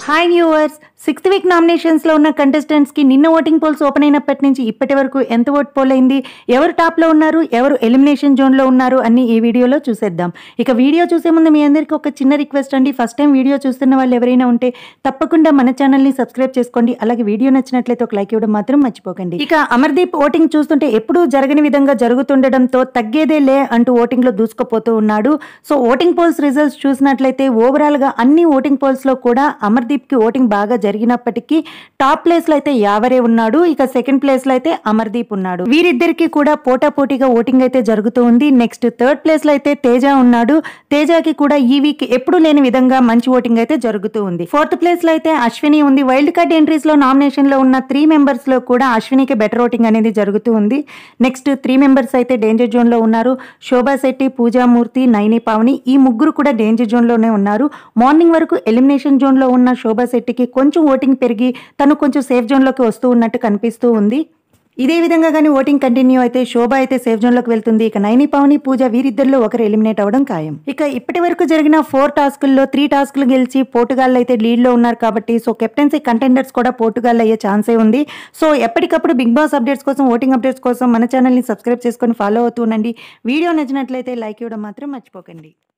hi viewers sixth week నామినేషన్స్లో ఉన్న కంటెస్టెంట్స్కి నిన్న ఓటింగ్ పోల్స్ ఓపెన్ అయినప్పటి నుంచి ఇప్పటి వరకు ఎంత ఓట్ పోల్ అయింది ఎవరు టాప్లో ఉన్నారు ఎవరు ఎలిమినేషన్ జోన్లో ఉన్నారు అన్ని ఈ వీడియోలో చూసేద్దాం ఇక వీడియో చూసే ముందు మీ అందరికీ ఒక చిన్న రిక్వెస్ట్ అండి ఫస్ట్ టైం వీడియో చూస్తున్న వాళ్ళు ఎవరైనా ఉంటే తప్పకుండా మన ఛానల్ని సబ్స్క్రైబ్ చేసుకోండి అలాగే వీడియో నచ్చినట్లయితే ఒక లైక్ ఇవ్వడం మాత్రం మర్చిపోకండి ఇక అమర్దీప్ ఓటింగ్ చూస్తుంటే ఎప్పుడూ జరగని విధంగా జరుగుతుండడంతో తగ్గేదే లే అంటూ ఓటింగ్లో దూసుకుపోతూ ఉన్నాడు సో ఓటింగ్ పోల్స్ రిజల్ట్స్ చూసినట్లయితే ఓవరాల్గా అన్ని ఓటింగ్ పోల్స్లో కూడా అమర్దీప్కి ఓటింగ్ బాగా జరిగినప్పటికీ టాప్ ప్లేస్లో అయితే యావరే ఉన్నాడు ఇక సెకండ్ ప్లేస్లో అయితే అమర్దీప్ ఉన్నాడు వీరిద్దరికి కూడా పోటాపోటీగా ఓటింగ్ అయితే జరుగుతూ ఉంది నెక్స్ట్ థర్డ్ ప్లేస్లో అయితే తేజ ఉన్నాడు తేజకి కూడా ఈ వీక్ ఎప్పుడు లేని విధంగా మంచి ఓటింగ్ అయితే జరుగుతూ ఉంది ఫోర్త్ ప్లేస్లో అయితే అశ్విని ఉంది వైల్డ్ కార్డ్ ఎంట్రీస్లో నామినేషన్లో ఉన్న త్రీ మెంబర్స్లో కూడా అశ్వినికి బెటర్ ఓటింగ్ అనేది జరుగుతూ ఉంది నెక్స్ట్ త్రీ మెంబర్స్ అయితే డేంజర్ జోన్లో ఉన్నారు శోభా శెట్టి పూజామూర్తి నైని పావని ఈ ముగ్గురు కూడా డేంజర్ జోన్లోనే ఉన్నారు మార్నింగ్ వరకు ఎలిమినేషన్ జోన్లో ఉన్న శోభా శెట్టికి కొంచెం ఓటింగ్ పెరిగి తను కొంచెం సేఫ్ జోన్లోకి వస్తూ ఉన్నట్టు కనిపిస్తూ ఉంది ఇదే విధంగా కానీ ఓటింగ్ కంటిన్యూ అయితే శోభ అయితే సేఫ్ జోన్లోకి వెళ్తుంది ఇక నైని పావని పూజ వీరిద్దరిలో ఒకరు ఎలిమినేట్ అవ్వడం ఖాయం ఇక ఇప్పటి వరకు జరిగిన ఫోర్ టాస్కుల్లో త్రీ టాస్కులు గెలిచి పోర్టుగాల్ అయితే లీడ్లో ఉన్నారు కాబట్టి సో కెప్టెన్సీ కంటెండర్స్ కూడా పోర్టుగాల్ అయ్యే ఛాన్సే ఉంది సో ఎప్పటికప్పుడు బిగ్ బాస్ అప్డేట్స్ కోసం ఓటింగ్ అప్డేట్స్ కోసం మన ఛానల్ని సబ్స్క్రైబ్ చేసుకొని ఫాలో అవుతూ ఉండండి వీడియో నచ్చినట్లయితే లైక్ ఇవ్వడం మాత్రం మర్చిపోకండి